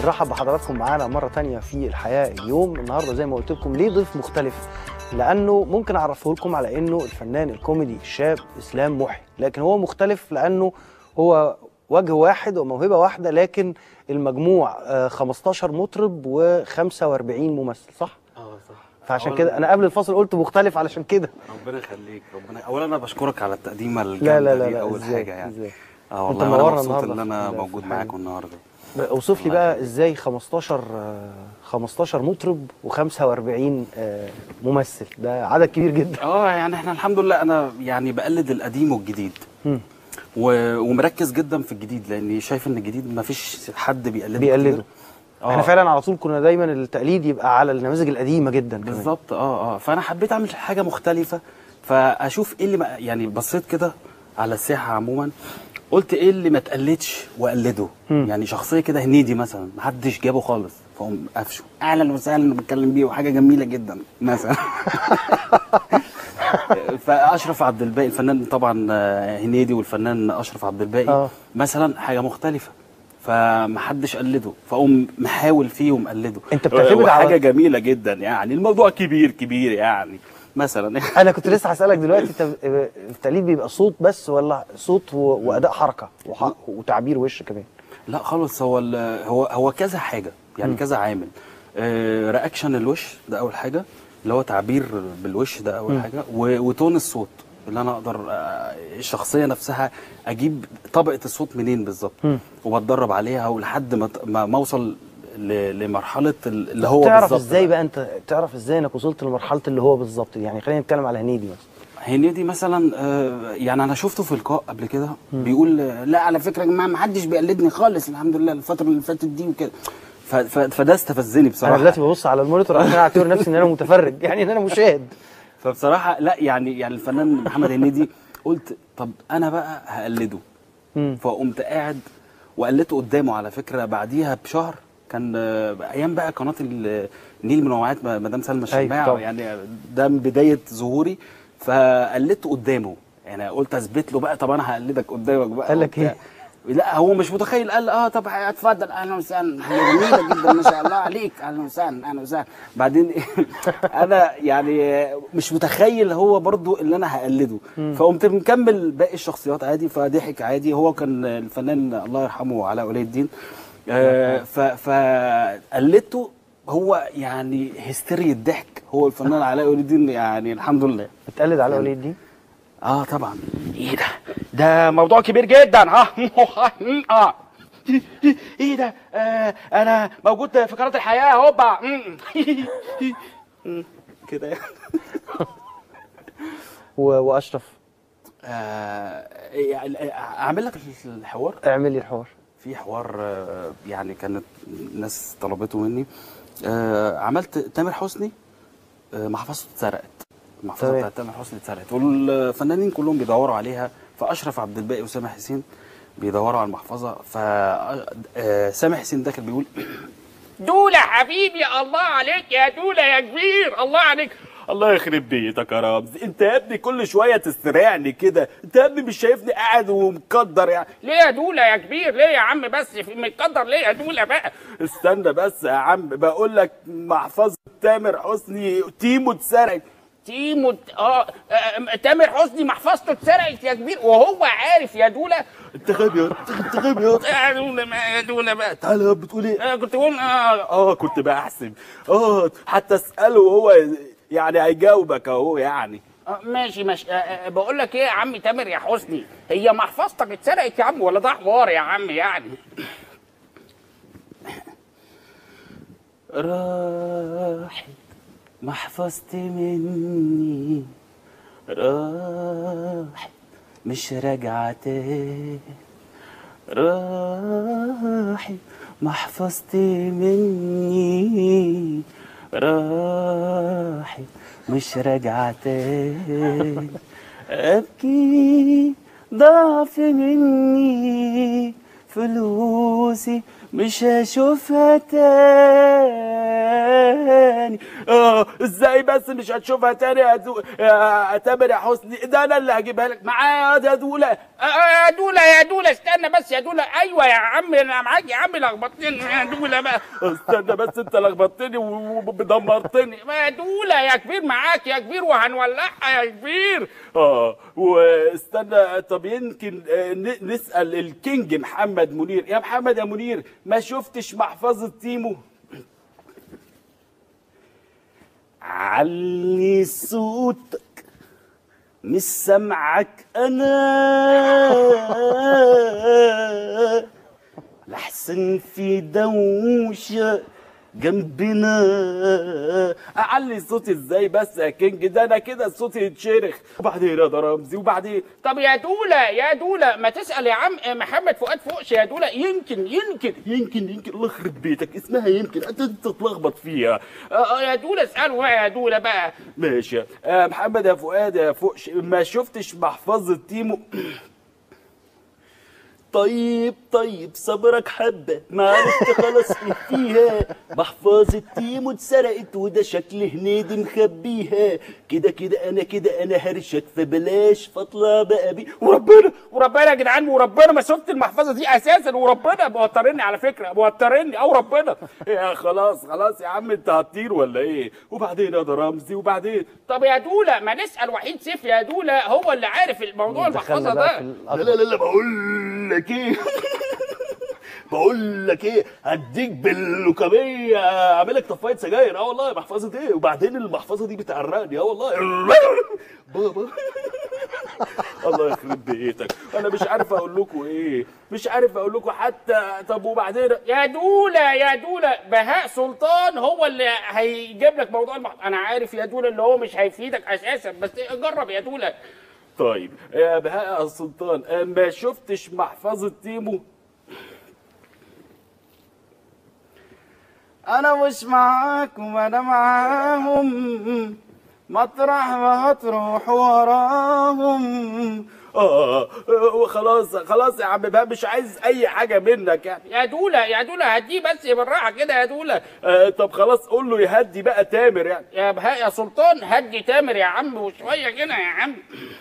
بنرحب بحضراتكم معانا مرة تانية في الحياة اليوم النهاردة زي ما قلت لكم ليه ضيف مختلف لأنه ممكن أعرفه لكم على إنه الفنان الكوميدي الشاب إسلام محي لكن هو مختلف لأنه هو وجه واحد وموهبة واحدة لكن المجموع آه، 15 مطرب و45 ممثل صح؟ اه صح فعشان أولاً- كده أنا قبل الفصل قلت مختلف علشان كده ربنا يخليك ربنا اولا انا بشكرك على التقديمه لا الجامده لا لا دي لا اول إزاي؟ حاجه يعني إزاي؟ اه أنت والله منورنا انا مبسوط النهاردة ان انا في- في موجود الحلقة. معاكم النهارده اوصف لي الله بقى يخليك. ازاي 15 آه، 15 مطرب و45 ممثل ده عدد كبير جدا اه يعني احنا الحمد لله انا يعني بقلد القديم والجديد مم. و... ومركز جدا في الجديد لاني شايف ان الجديد ما فيش حد بيقلده بيقلده. كتير. احنا اه فعلا على طول كنا دايما التقليد يبقى على النماذج القديمه جدا كمان. بالظبط اه اه فانا حبيت اعمل حاجه مختلفه فاشوف ايه اللي ما يعني بصيت كده على الساحه عموما قلت ايه اللي ما اتقلدش واقلده مم. يعني شخصيه كده هنيدي مثلا ما حدش جابه خالص فاقوم قفشه اهلا وسهلا بتكلم بيه وحاجه جميله جدا مثلا فاشرف عبد الباقي الفنان طبعا آه، هنيدي والفنان اشرف عبد الباقي آه. مثلا حاجه مختلفه فمحدش قلده فاقوم محاول فيه ومقلده أنت بتعتمد على- حاجه جميله جدا يعني الموضوع كبير كبير يعني مثلا انا كنت لسه هسالك دلوقتي انت آه، التقليد بيبقى صوت بس ولا صوت و- واداء حركه وح- وتعبير وش كمان لا خالص هو ال- هو هو كذا حاجه يعني كذا عامل آه، رياكشن الوش ده اول حاجه اللي هو تعبير بالوش ده اول حاجه و- وتون الصوت اللي انا اقدر آه، الشخصيه نفسها اجيب طبقه الصوت منين بالظبط مم. وبتدرب عليها ولحد ما ت- ما ما اوصل ل- لمرحله ال- اللي هو تعرف بالظبط ازاي بقى انت تعرف ازاي انك وصلت لمرحله اللي هو بالظبط دي؟ يعني خلينا نتكلم على هنيدي مثلا هنيدي مثلا آه، يعني انا شفته في لقاء قبل كده بيقول آه، لا على فكره يا جماعه ما حدش بيقلدني خالص الحمد لله الفتره اللي فاتت دي وكده ف- ف- فده استفزني انا بصراحه دلوقتي ببص على المونيتور عشان اعتبر نفسي ان انا متفرج يعني ان انا مشاهد فبصراحه لا يعني يعني الفنان محمد هنيدي قلت طب انا بقى هقلده مم. فقمت قاعد وقلدته قدامه على فكره بعديها بشهر كان آه، ايام بقى قناه ال- النيل المنوعات مدام سلمى أيوة الشماع طبعا. يعني ده من بدايه ظهوري فقلدته قدامه يعني قلت اثبت له بقى طب انا هقلدك قدامك بقى قال لك وبتاع. إيه؟ لا هو مش متخيل قال اه طب اتفضل اهلا وسهلا حاجه جميله جدا ما شاء الله عليك اهلا وسهلا اهلا وسهلا بعدين انا يعني مش متخيل هو برضو اللي انا هقلده فقمت مكمل باقي الشخصيات عادي فضحك عادي هو كان الفنان الله يرحمه علاء ولي الدين آه، ف فقلدته هو يعني هستيريا الضحك هو الفنان علاء ولي الدين يعني الحمد لله بتقلد على ولي الدين اه طبعا ايه ده ده موضوع كبير جدا ها اه ايه ده آه انا موجود في قناه الحياه هوبا مم. كده يعني و- واشرف آه يعني اعمل لك الحوار اعمل لي الحوار في حوار آه، يعني كانت ناس طلبته مني آه عملت تامر حسني آه محفظته اتسرقت المحفظه تمام. بتاعت تامر حسني اتسرقت والفنانين كلهم بيدوروا عليها فاشرف عبد الباقي وسامح حسين بيدوروا على المحفظه ف آه، سامح حسين ده كان بيقول دولة حبيبي الله عليك يا دولة يا كبير الله عليك الله يخرب بيتك يا رمزي انت يا ابني كل شويه تسترعني كده انت يا ابني مش شايفني قاعد ومقدر يعني ليه يا دولة يا كبير ليه يا عم بس في متقدر ليه يا دولة بقى استنى بس يا عم بقول لك محفظه تامر حسني تيمو اتسرقت تيمو ت- اه آه، تامر حسني محفظته اتسرقت يا كبير وهو عارف يا دولة انت غبي يا انت غبي يا يا دولة ما يا دولة بقى تعالى يا بتقول ايه آه، كنت بقول اه اه كنت بحسب اه حتى اساله وهو يعني هيجاوبك اهو يعني آه، ماشي ماشي آه، آه، بقول لك ايه يا عم تامر يا حسني هي محفظتك اتسرقت يا عم ولا ده حوار يا عم يعني راحت محفظتي مني راحت مش راجعة تاني راحت محفظتي مني راحت مش راجعة تاني أبكي ضعف مني فلوسي مش هشوفها تاني اه ازاي بس مش هتشوفها تاني يا دو... يا تامر يا حسني ده انا اللي هجيبها لك معايا يا دوله آه، آه، يا دوله يا دوله استنى بس يا دوله ايوه يا عم انا معاك يا عم لخبطتني يا دوله بقى استنى بس انت لخبطتني ودمرتني يا دوله يا كبير معاك يا كبير وهنولعها يا كبير اه واستنى طب يمكن آه، ن- نسال الكينج محمد منير يا محمد يا منير ما شفتش محفظه تيمو علي صوتك مش سامعك انا لحسن في دوشه جنبنا اعلي صوتي ازاي بس يا كينج ده انا كده صوتي يتشرخ وبعدين يا ده رمزي وبعدين طب يا دوله يا دوله ما تسال يا عم محمد فؤاد فوقش يا دوله يمكن يمكن يمكن يمكن الله يخرب بيتك اسمها يمكن انت تتلخبط فيها آه، آه، يا دوله اساله بقى يا دوله بقى ماشي آه محمد يا فؤاد يا فوقش ما شفتش محفظة تيمو طيب طيب صبرك حبة ما عرفت خلاص ايه فيها محفظة تيمو اتسرقت وده شكل هنيدي مخبيها كده كده انا كده انا هرشك فبلاش فاطلع بقى بي وربنا وربنا يا جدعان وربنا ما شفت المحفظه دي اساسا وربنا موترني على فكره موترني او ربنا يا خلاص خلاص يا عم انت هتطير ولا ايه وبعدين يا ده رمزي وبعدين طب يا دوله ما نسال وحيد سيف يا دوله هو اللي عارف الموضوع دخلنا المحفظه بقى في ده الأكبر. لا لا لا بقول لك ايه بقول لك ايه هديك باللوكاميه اعمل لك طفايه سجاير اه والله محفظه ايه وبعدين المحفظه دي بتعرقني اه والله بابا الله يخرب بيتك انا مش عارف اقول لكم ايه مش عارف اقول لكم حتى طب وبعدين يا دوله يا دوله بهاء سلطان هو اللي هيجيب لك موضوع المحفظه انا عارف يا دوله اللي هو مش هيفيدك اساسا بس جرب يا دوله طيب يا بهاء السلطان آه، ما شفتش محفظه تيمو انا مش معاكم انا معاهم مطرح ما هتروح وراهم اه آه، وخلاص خلاص يا عم بهاء مش عايز اي حاجه منك يعني يا دوله يا دوله هديه بس بالراحه كده يا دوله آه طب خلاص قول له يهدي بقى تامر يعني يا بهاء يا سلطان هدي تامر يا عم وشويه كده يا عم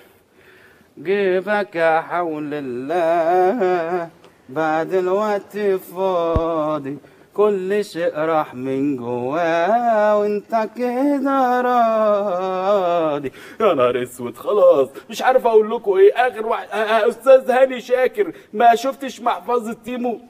جيبك يا حول الله بعد الوقت فاضي كل شيء راح من جواه وانت كده راضي يا نهار اسود خلاص مش عارف اقول لكم ايه اخر واحد آه آه استاذ هاني شاكر ما شفتش محفظه تيمو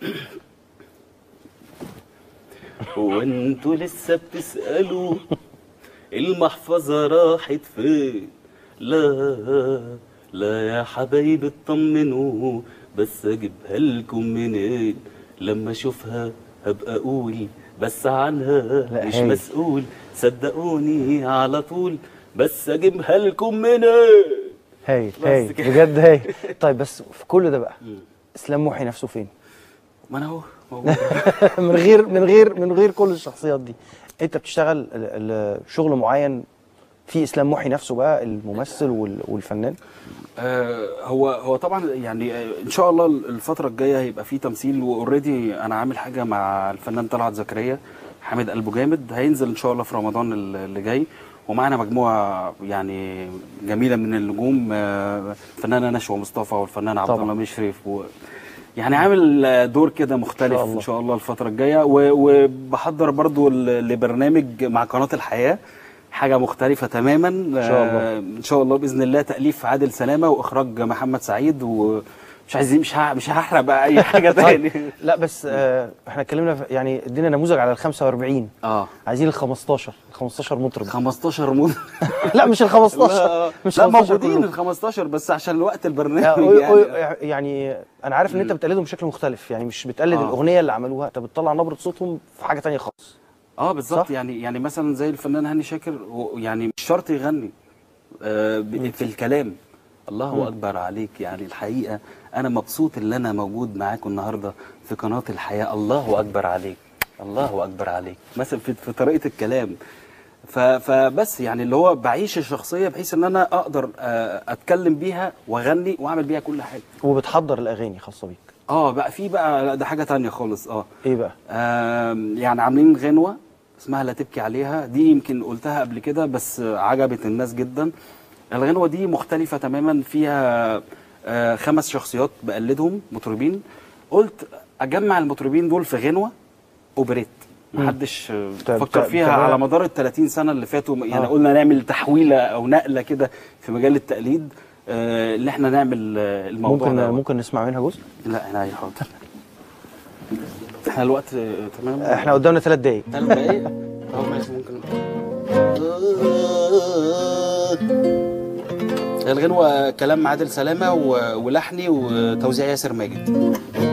هو انتوا لسه بتسالوا المحفظه راحت فين لا لا يا حبايبي اطمنوا بس اجيبها لكم منين لما اشوفها هبقى اقول بس عنها لا، مش هايل. مسؤول صدقوني على طول بس اجيبها لكم منين هايل بس هايل كده. بجد هايل طيب بس في كل ده بقى اسلام محي نفسه فين؟ ما انا اهو موجود من غير من غير من غير كل الشخصيات دي انت بتشتغل ال- ال- شغل معين في اسلام محي نفسه بقى الممثل وال- والفنان آه، هو هو طبعا يعني آه، ان شاء الله الفتره الجايه هيبقى في تمثيل واوريدي انا عامل حاجه مع الفنان طلعت زكريا حامد قلبه جامد هينزل ان شاء الله في رمضان ال- اللي جاي ومعانا مجموعه يعني جميله من النجوم آه، الفنانه نشوى مصطفى والفنان عبد طبعا. الله مشرف و يعني عامل آه، دور كده مختلف شاء الله. ان شاء الله الفتره الجايه و- وبحضر برضو ل- لبرنامج مع قناه الحياه حاجه مختلفه تماما ان شاء الله. آه، ان شاء الله باذن الله تاليف عادل سلامه واخراج محمد سعيد ومش عايزين مش ه- مش هحرق بقى اي حاجه تاني لا بس آه احنا اتكلمنا في- يعني ادينا نموذج على ال 45 اه عايزين ال 15 ال 15 مطرب 15 مود لا مش ال 15 لا, مش لا 15 موجودين كلهم. ال 15 بس عشان وقت يعني, البرنامج يعني يعني انا عارف ان انت بتقلدهم بشكل مختلف يعني مش بتقلد آه. الاغنيه اللي عملوها انت بتطلع نبره صوتهم في حاجه تانية خالص اه بالظبط صح؟ يعني يعني مثلا زي الفنان هاني شاكر هو يعني مش شرط يغني آه ب- في الكلام الله اكبر عليك يعني الحقيقه انا مبسوط ان انا موجود معاكم النهارده في قناه الحياه الله اكبر عليك الله اكبر عليك مثلا في, في طريقه الكلام ف- فبس يعني اللي هو بعيش الشخصيه بحيث ان انا اقدر آه، اتكلم بيها واغني واعمل بيها كل حاجه وبتحضر الاغاني خاصه بيك اه بقى في بقى لا ده حاجه تانية خالص اه ايه بقى آم، يعني عاملين غنوة اسمها لا تبكي عليها دي يمكن قلتها قبل كده بس عجبت الناس جدا الغنوة دي مختلفة تماما فيها آه، خمس شخصيات بقلدهم مطربين قلت أجمع المطربين دول في غنوة أوبريت محدش آه، بتاع- فكر بتاع- فيها بتاع- على مدار ال 30 سنة اللي فاتوا يعني آه. قلنا نعمل تحويلة أو نقلة كده في مجال التقليد آه، اللي احنا نعمل آه، الموضوع ممكن ده ممكن نسمع منها جزء لا انا حاضر احنا الوقت آه، تمام احنا قدامنا ثلاث دقايق ثلاث دقايق اه ماشي ممكن الغنوة كلام عادل سلامة و- ولحني وتوزيع ياسر ماجد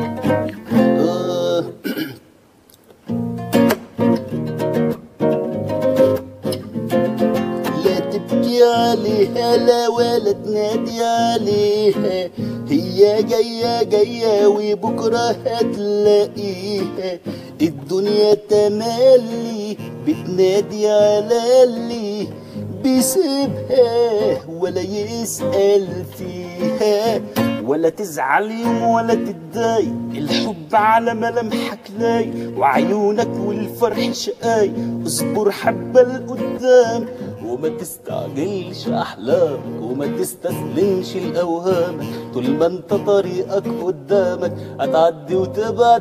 لا تبكي عليها لا ولا تنادي عليها هي جاية جاية وبكرة هتلاقيها الدنيا تملي بتنادي على اللي بيسيبها ولا يسأل فيها ولا تزعل يوم ولا تتضايق الحب على ملامحك لاي وعيونك والفرح شقاي اصبر حبة لقدام وما تستعجلش احلامك وما تستسلمش لاوهامك طول ما انت طريقك قدامك هتعدي وتبقى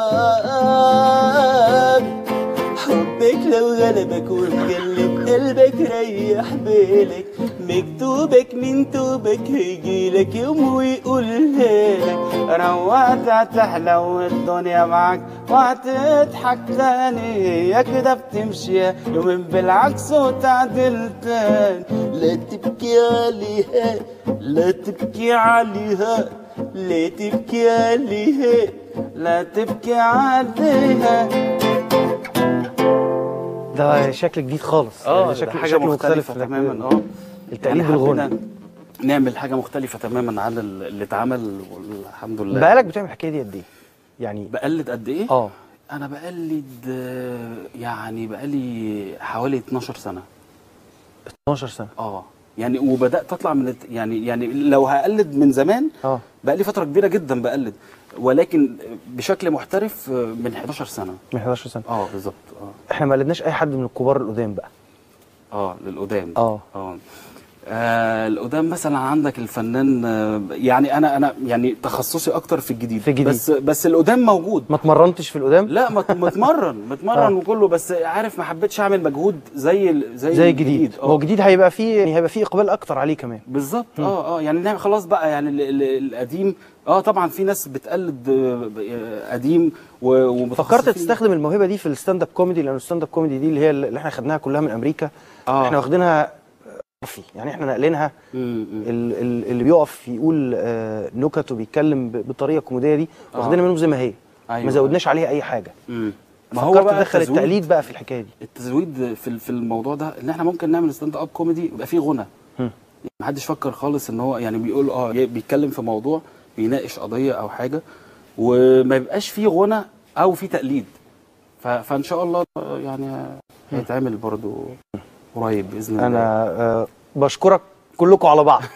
تمام حبك لو غلبك ومقلب قلبك ريح بالك مكتوبك من توبك هيجيلك يوم ويقولها لك روقت هتحلى والدنيا معاك وهتضحك تاني هي كده بتمشي يومين بالعكس وتعدل تاني لا تبكي عليها لا تبكي عليها لا تبكي عليها لا تبكي عليها ده شكل جديد خالص اه يعني ده شكل حاجة شكل مختلفة مختلف تماما اه التقليد يعني بالغنى حبينا نعمل حاجة مختلفة تماما عن اللي اتعمل والحمد لله بقالك بتعمل الحكايه دي قد ايه؟ يعني بقلد قد ايه؟ اه انا بقلد آه، يعني بقالي حوالي 12 سنة 12 سنه اه يعني وبدات اطلع من الت- يعني يعني لو هقلد من زمان اه بقى لي فتره كبيره جدا بقلد ولكن بشكل محترف من 11 سنه من 11 سنه اه بالظبط اه احنا ما قلدناش اي حد من الكبار القدام بقى اه للقدام اه اه آه، القدام مثلا عندك الفنان آه، يعني انا انا يعني تخصصي اكتر في الجديد في الجديد. بس بس القدام موجود ما اتمرنتش في القدام لا مت- متمرن متمرن آه. وكله بس عارف ما حبيتش اعمل مجهود زي ال- زي, زي الجديد اه هو الجديد هيبقى فيه يعني هيبقى فيه اقبال اكتر عليه كمان بالظبط اه اه يعني نعمل خلاص بقى يعني ال- ال- القديم اه طبعا في ناس بتقلد آه، آه، قديم و- ومتخصصين فكرت تستخدم الموهبه دي في الستاند اب كوميدي لان الستاند اب كوميدي دي اللي هي اللي احنا خدناها كلها من امريكا اه احنا واخدينها عرفي يعني احنا ناقلينها مم، مم. ال- ال- اللي بيقف يقول آه، نكت وبيتكلم ب- بالطريقه الكوميديه دي آه. واخدينها منهم زي ما هي أيوة. ما زودناش عليها اي حاجه مم. ما هو تدخل التزويد- التقليد بقى في الحكايه دي التزويد في ال- في الموضوع ده ان احنا ممكن نعمل ستاند اب كوميدي يبقى فيه غنى هم. ما حدش فكر خالص ان هو يعني بيقول اه بيتكلم في موضوع بيناقش قضيه او حاجه وما يبقاش فيه غنى او فيه تقليد ف- فان شاء الله آه، يعني هيتعمل برضو قريب باذن الله انا آه، بشكرك كلكم على بعض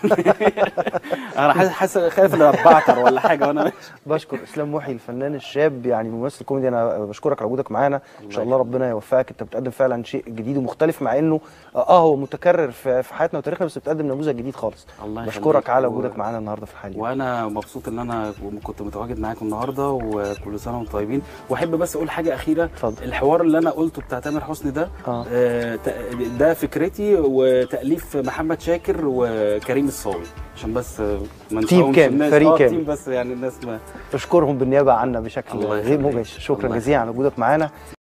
انا حاسس حاسس خايف ان اتبعتر ولا حاجه وانا ماشي بشكر اسلام محي الفنان الشاب يعني ممثل كوميدي انا بشكرك على وجودك معانا ان شاء الله ربنا يوفقك انت بتقدم فعلا شيء جديد ومختلف مع انه اه هو متكرر في في حياتنا وتاريخنا بس بتقدم نموذج جديد خالص الله بشكرك يخليك. على و- وجودك معانا النهارده في الحلقه وانا مبسوط ان انا كنت متواجد معاكم النهارده وكل سنه وانتم طيبين واحب بس اقول حاجه اخيره اتفضل. الحوار اللي انا قلته بتاع تامر حسني ده آه. آه، ت- ده فكرتي وتاليف محمد شاكر وكريم الصاوي عشان بس آه، ما تيم نساهمش كامل، الناس. فريق آه، كامل. تيم بس يعني الناس ما بشكرهم بالنيابه عنا بشكل الله غير يخليك. مباشر شكرا الله جزيلا على وجودك معانا